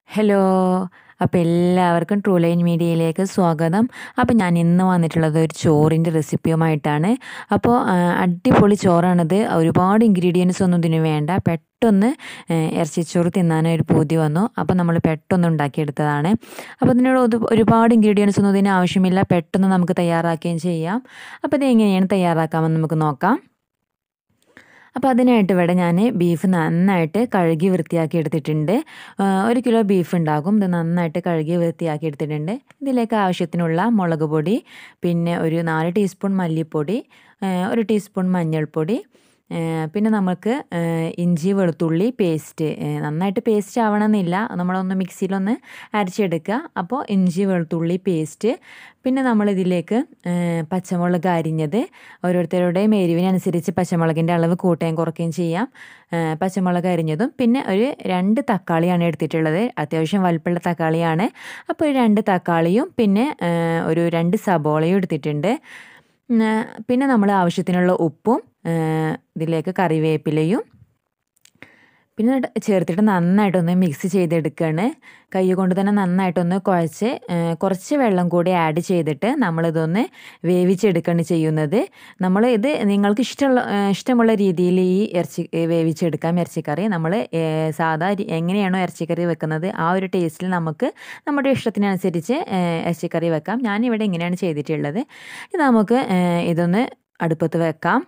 Hello അപ്പോൾ എല്ലാവർക്കും true line മീഡിയയിലേക്ക് സ്വാഗതം അപ്പോൾ ഞാൻ ഇന്ന് വന്നിട്ടുള്ളത് ഒരു ചോറിൻ്റെ റെസിപ്പിയുമായിട്ടാണ് അപ്പോൾ ആ, അടിപൊളി ചോറാണിത് ഒരുപാട് ഇൻഗ്രീഡിയൻസ് ഒന്നും ഇതിന് വേണ്ട പെട്ടെന്ന് ആ, ഇറച്ചിച്ചോറ് തിന്നാൻ ഒരു പൂതി വന്നു അപ്പോൾ നമ്മൾ പെട്ടെന്ന് ഉണ്ടാക്കിയെടുത്തതാണ് അപ്പോൾ ഇതിനോട് ഒരു- ഒരുപാട് ഇൻഗ്രീഡിയൻസ് ഒന്നും ഇതിന് ആവശ്യമില്ല പെട്ടെന്ന് നമുക്ക് തയ്യാറാക്കുകയും ചെയ്യാം അപ്പോൾ ഇത് എങ്ങനെയാണ് തയ്യാറാക്കാമെന്ന് നമുക്ക് നോക്കാം അപ്പോൾ അതിനായിട്ട് ഇവിടെ ഞാൻ ബീഫ് നന്നായിട്ട് കഴുകി വൃത്തിയാക്കി എടുത്തിട്ടുണ്ട് ആ, ഒരു കിലോ ബീഫ് ഉണ്ടാകും ഇത് നന്നായിട്ട് കഴുകി വൃത്തിയാക്കി എടുത്തിട്ടുണ്ട് ഇതിലേക്ക് ആവശ്യത്തിനുള്ള മുളക് പൊടി പിന്നെ ഒരു നാല് ടീസ്പൂൺ മല്ലിപ്പൊടി ആ, ഒരു ടീസ്പൂൺ മഞ്ഞൾപ്പൊടി ആ, പിന്നെ നമുക്ക് ആ, ഇഞ്ചി വെളുത്തുള്ളി പേസ്റ്റ് ആ, നന്നായിട്ട് പേസ്റ്റ് ആവണമെന്നില്ല നമ്മളൊന്ന് മിക്സിയിലൊന്ന് അരച്ചെടുക്കുക അപ്പോൾ ഇഞ്ചി വെളുത്തുള്ളി പേസ്റ്റ് പിന്നെ നമ്മളിതിലേക്ക് ആ, പച്ചമുളക് അരിഞ്ഞത് ഓരോരുത്തരുടെയും എരിവിനനുസരിച്ച് പച്ചമുളകിൻ്റെ അളവ് കൂട്ടുകയും കുറയ്ക്കുകയും ചെയ്യാം ആ, പച്ചമുളക് അരിഞ്ഞതും പിന്നെ ഒരു രണ്ട് തക്കാളിയാണ് എടുത്തിട്ടുള്ളത് അത്യാവശ്യം വലുപ്പമുള്ള തക്കാളിയാണ് അപ്പോൾ ഒരു രണ്ട് തക്കാളിയും പിന്നെ ആ, ഒരു രണ്ട് സബോളയും എടുത്തിട്ടുണ്ട് ഉം, ആ, പിന്നെ നമ്മൾ ആവശ്യത്തിനുള്ള ഉപ്പും ആ, ഇതിലേക്ക് കറിവേപ്പിലയും പിന്നെ ഇത് ചേർത്തിട്ട് നന്നായിട്ടൊന്ന് മിക്സ് ചെയ്തെടുക്കുകയാണ് കൈ കൊണ്ട് തന്നെ നന്നായിട്ടൊന്ന് കുഴച്ച് ആ, കുറച്ച് വെള്ളം കൂടി ആഡ് ചെയ്തിട്ട് നമ്മളിതൊന്ന് വേവിച്ചെടുക്കുകയാണ് ചെയ്യുന്നത് നമ്മൾ ഇത് നിങ്ങൾക്ക് ഇഷ്ടമുള്ള ആ, ഇഷ്ടമുള്ള രീതിയിൽ ഈ ഇറച്ചി ഏ, വേവിച്ചെടുക്കാം ഇറച്ചിക്കറി നമ്മൾ ഏ, സാധാ രി- എങ്ങനെയാണോ ഇറച്ചിക്കറി വെക്കുന്നത് ആ ഒരു ടേസ്റ്റിൽ നമുക്ക് നമ്മുടെ ഇഷ്ടത്തിനനുസരിച്ച് ഏ, ഇറച്ചിക്കറി വെക്കാം ഞാനിവിടെ ഇങ്ങനെയാണ് ചെയ്തിട്ടുള്ളത് ഇത് നമുക്ക് ഏ, ഇതൊന്ന് അടുപ്പത്ത് വെക്കാം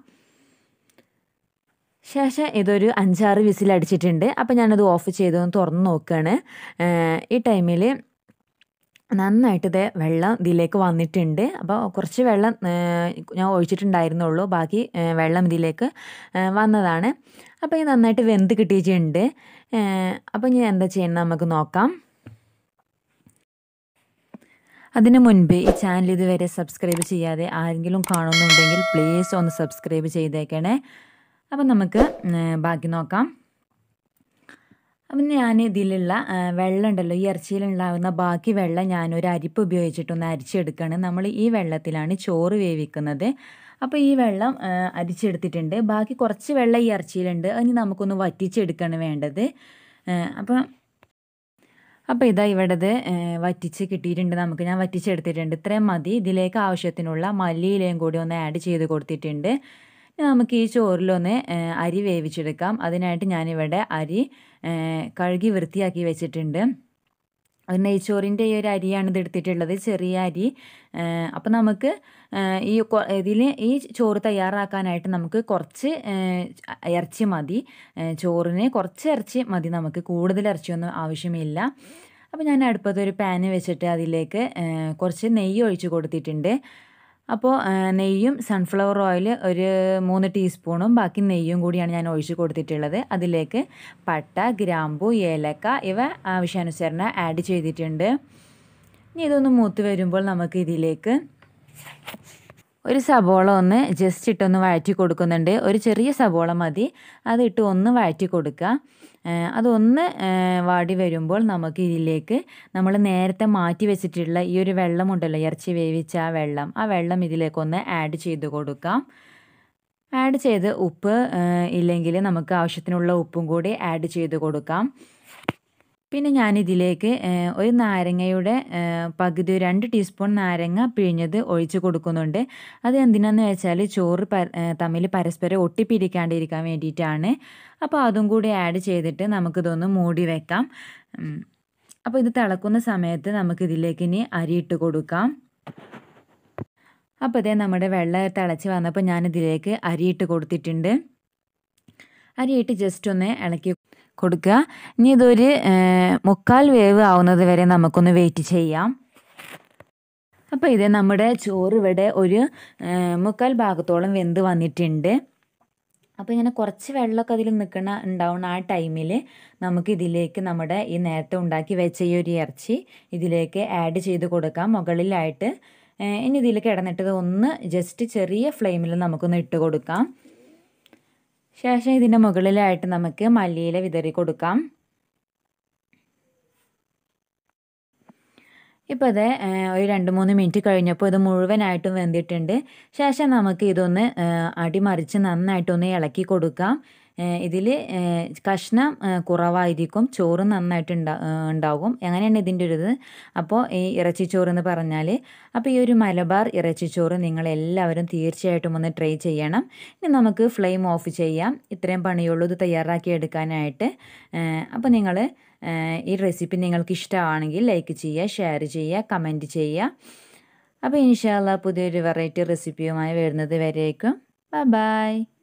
ശേഷം ഇതൊരു അഞ്ചാറ് വിസിൽ അടിച്ചിട്ടുണ്ട് അപ്പോൾ ഞാനത് ഓഫ് ചെയ്തൊന്ന് തുറന്ന് നോക്കുകയാണ് ഏഹ് ഈ ടൈമിൽ നന്നായിട്ട് ഇത് വെള്ളം ഇതിലേക്ക് വന്നിട്ടുണ്ട് അപ്പോൾ കുറച്ച് വെള്ളം ഏഹ് ഞാൻ ഒഴിച്ചിട്ടുണ്ടായിരുന്നുള്ളൂ ബാക്കി ഏഹ് വെള്ളം ഇതിലേക്ക് ഏഹ് വന്നതാണ് അപ്പോൾ ഇത് നന്നായിട്ട് വെന്ത് കിട്ടിയിട്ടുണ്ട് ഏഹ് അപ്പോൾ ഇനി എന്താ ചെയ്യുന്നത് നമുക്ക് നോക്കാം അതിനു മുൻപ് ഈ ചാനൽ ഇതുവരെ സബ്സ്ക്രൈബ് ചെയ്യാതെ ആരെങ്കിലും കാണുന്നുണ്ടെങ്കിൽ പ്ലീസ് ഒന്ന് സബ്സ്ക്രൈബ് ചെയ്തേക്കണേ അപ്പം നമുക്ക് ഉം, ബാക്കി നോക്കാം അപ്പം ഞാൻ ഇതിലുള്ള ആ, വെള്ളം ഉണ്ടല്ലോ ഈ ഇറച്ചിയിലുണ്ടാകുന്ന ബാക്കി വെള്ളം ഞാനൊരു അരിപ്പ് ഉപയോഗിച്ചിട്ടൊന്ന് അരിച്ചെടുക്കുകയാണ് നമ്മൾ ഈ വെള്ളത്തിലാണ് ചോറ് വേവിക്കുന്നത് അപ്പോൾ ഈ വെള്ളം ആ, അരിച്ചെടുത്തിട്ടുണ്ട് ബാക്കി കുറച്ച് വെള്ളം ഈ ഇറച്ചിയിലുണ്ട് അതിന് നമുക്കൊന്ന് വറ്റിച്ചെടുക്കുകയാണ് വേണ്ടത് ആ, അപ്പം അപ്പോൾ ഇതാ ഇവിടത് വറ്റിച്ച് കിട്ടിയിട്ടുണ്ട് നമുക്ക് ഞാൻ വറ്റിച്ചെടുത്തിട്ടുണ്ട് ഇത്രയും മതി ഇതിലേക്ക് ആവശ്യത്തിനുള്ള മല്ലിയിലയും കൂടി ഒന്ന് ആഡ് ചെയ്ത് കൊടുത്തിട്ടുണ്ട് ഇനി നമുക്ക് ഈ ചോറിലൊന്ന് ഏ, അരി വേവിച്ചെടുക്കാം അതിനായിട്ട് ഞാനിവിടെ അരി ഏ, കഴുകി വൃത്തിയാക്കി വെച്ചിട്ടുണ്ട് അത് നെയ്ച്ചോറിൻ്റെ ഈ ഒരു അരിയാണ് ഇത് എടുത്തിട്ടുള്ളത് ചെറിയ അരി അപ്പോൾ നമുക്ക് ഈ ഇതിൽ ഈ ചോറ് തയ്യാറാക്കാനായിട്ട് നമുക്ക് കുറച്ച് ഏ, ഇറച്ചി മതി ഏ, ചോറിന് കുറച്ച് ഇറച്ചി മതി നമുക്ക് കൂടുതൽ ഇറച്ചിയൊന്നും ആവശ്യമില്ല അപ്പോൾ ഞാൻ അടുപ്പത്ത് ഒരു പാന് വെച്ചിട്ട് അതിലേക്ക് ഏ, കുറച്ച് നെയ്യ് ഒഴിച്ച് കൊടുത്തിട്ടുണ്ട് അപ്പോൾ ആ, നെയ്യും സൺഫ്ലവർ ഓയിൽ ഒരു മൂന്ന് ടീസ്പൂണും ബാക്കി നെയ്യും കൂടിയാണ് ഞാൻ ഒഴിച്ച് കൊടുത്തിട്ടുള്ളത് അതിലേക്ക് പട്ട ഗ്രാമ്പു ഏലക്ക ഇവ ആവശ്യാനുസരണം ആഡ് ചെയ്തിട്ടുണ്ട് ഇനി ഇതൊന്ന് മൂത്ത് വരുമ്പോൾ നമുക്ക് ഇതിലേക്ക് ഒരു സബോള ഒന്ന് ജസ്റ്റ് ഇട്ടൊന്ന് വഴറ്റി കൊടുക്കുന്നുണ്ട് ഒരു ചെറിയ സബോള മതി അതിട്ട് ഒന്ന് വഴറ്റി കൊടുക്കുക ഏഹ് അതൊന്ന് ഏഹ് വാടി വരുമ്പോൾ നമുക്ക് ഇതിലേക്ക് നമ്മൾ നേരത്തെ മാറ്റി വെച്ചിട്ടുള്ള ഈ ഒരു വെള്ളമുണ്ടല്ലോ ഇറച്ചി വേവിച്ച ആ വെള്ളം ആ വെള്ളം ഇതിലേക്കൊന്ന് ആഡ് ചെയ്ത് കൊടുക്കാം ആഡ് ചെയ്ത് ഉപ്പ് ഏഹ് ഇല്ലെങ്കിൽ നമുക്ക് ആവശ്യത്തിനുള്ള ഉപ്പും കൂടി ആഡ് ചെയ്ത് കൊടുക്കാം പിന്നെ ഞാനിതിലേക്ക് ഏഹ്, ഒരു നാരങ്ങയുടെ ഏഹ്, പകുതി ഒരു രണ്ട് ടീസ്പൂൺ നാരങ്ങ പിഴിഞ്ഞത് ഒഴിച്ച് കൊടുക്കുന്നുണ്ട് അത് എന്തിനാന്ന് വെച്ചാൽ ചോറ് പ ഏഹ്, തമ്മിൽ പരസ്പരം ഒട്ടിപ്പിടിക്കാണ്ടിരിക്കാൻ വേണ്ടിയിട്ടാണ് അപ്പോൾ അതും കൂടി ആഡ് ചെയ്തിട്ട് നമുക്കിതൊന്ന് മൂടി വെക്കാം ഉം. അപ്പോൾ ഇത് തിളക്കുന്ന സമയത്ത് നമുക്കിതിലേക്ക് ഇനി അരിയിട്ട് കൊടുക്കാം അപ്പോൾ ഇതേ നമ്മുടെ വെള്ളം തിളച്ച് വന്നപ്പോൾ ഞാനിതിലേക്ക് അരിയിട്ട് കൊടുത്തിട്ടുണ്ട് അരിയിട്ട് ജസ്റ്റ് ഒന്ന് ഇളക്കി കൊടുക്കുക ഇനി ഇതൊരു ഏഹ്, മുക്കാൽ വേവ് ആവുന്നത് വരെ നമുക്കൊന്ന് വെയിറ്റ് ചെയ്യാം അപ്പോൾ ഇത് നമ്മുടെ ചോറ് ഇവിടെ ഒരു ഏഹ്, മുക്കാൽ ഭാഗത്തോളം വെന്ത് വന്നിട്ടുണ്ട് അപ്പോൾ ഇങ്ങനെ കുറച്ച് വെള്ളമൊക്കെ അതിൽ നിൽക്കണ ഉണ്ടാവുന്ന ആ ടൈമിൽ നമുക്ക് ഇതിലേക്ക് നമ്മുടെ ഈ നേരത്തെ ഉണ്ടാക്കി വെച്ച ഈ ഒരു ഇറച്ചി ഇതിലേക്ക് ആഡ് ചെയ്ത് കൊടുക്കാം മുകളിലായിട്ട് ഏഹ്, ഇനി ഇതിൽ കിടന്നിട്ട് ഇത് ഒന്ന് ജസ്റ്റ് ചെറിയ ഫ്ലെയിമിൽ നമുക്കൊന്ന് ഇട്ട് കൊടുക്കാം ശേഷം ഇതിൻ്റെ മുകളിലായിട്ട് നമുക്ക് മല്ലിയില വിതറി കൊടുക്കാം ഇപ്പോൾ ഇത് ഏഹ്, ഒരു രണ്ട് മൂന്ന് മിനിറ്റ് കഴിഞ്ഞപ്പോൾ ഇത് മുഴുവനായിട്ടും വെന്തിട്ടുണ്ട് ശേഷം നമുക്ക് ഇതൊന്ന് ഏഹ്, അടിമറിച്ച് നന്നായിട്ടൊന്ന് ഇളക്കി കൊടുക്കാം ഇതിൽ കഷ്ണം ഏ, കുറവായിരിക്കും ചോറ് നന്നായിട്ട് ഉണ്ടാ ഏ, ഉണ്ടാകും അങ്ങനെയാണ് ഇതിൻ്റെ ഒരു ഇത് അപ്പോൾ ഈ ഇറച്ചിച്ചോറ് എന്ന് പറഞ്ഞാൽ അപ്പോൾ ഈ ഒരു മലബാർ ഇറച്ചിച്ചോറ് നിങ്ങൾ എല്ലാവരും തീർച്ചയായിട്ടും ഒന്ന് ട്രൈ ചെയ്യണം ഇനി നമുക്ക് ഫ്ലെയിം ഓഫ് ചെയ്യാം ഇത്രയും പണിയുള്ളൂ ഇത് തയ്യാറാക്കി എടുക്കാനായിട്ട് അപ്പോൾ നിങ്ങൾ ഈ റെസിപ്പി നിങ്ങൾക്ക് ഇഷ്ടമാണെങ്കിൽ ലൈക്ക് ചെയ്യുക ഷെയർ ചെയ്യുക കമൻറ്റ് ചെയ്യുക അപ്പോൾ ഇൻഷാല്ല പുതിയൊരു വെറൈറ്റി റെസിപ്പിയുമായി വരുന്നത് വരേക്കും ബൈ ബൈ